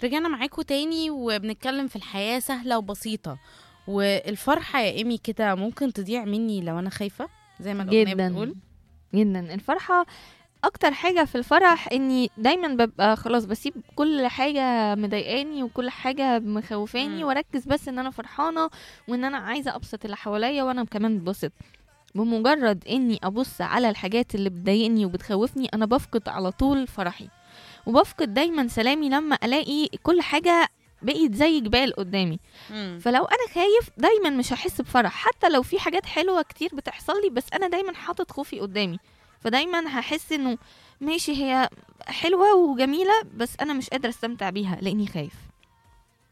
رجعنا معاكم تاني وبنتكلم في الحياة سهلة وبسيطة والفرحة يا إيمي كده ممكن تضيع مني لو أنا خايفة زي ما الأغنية جدا بتقول جدا الفرحة اكتر حاجة في الفرح اني دايما ببقى خلاص بسيب كل حاجة مضايقاني وكل حاجة مخوفاني مم. واركز بس ان انا فرحانة وان انا عايزة ابسط اللي حواليا وانا كمان ببسط بمجرد اني ابص على الحاجات اللي بتضايقني وبتخوفني انا بفقد على طول فرحي وبفقد دايما سلامي لما الاقي كل حاجة بقيت زي جبال قدامي مم. فلو انا خايف دايما مش هحس بفرح حتى لو في حاجات حلوه كتير بتحصل لي بس انا دايما حاطط خوفي قدامي فدايما هحس انه ماشي هي حلوه وجميله بس انا مش قادره استمتع بيها لاني خايف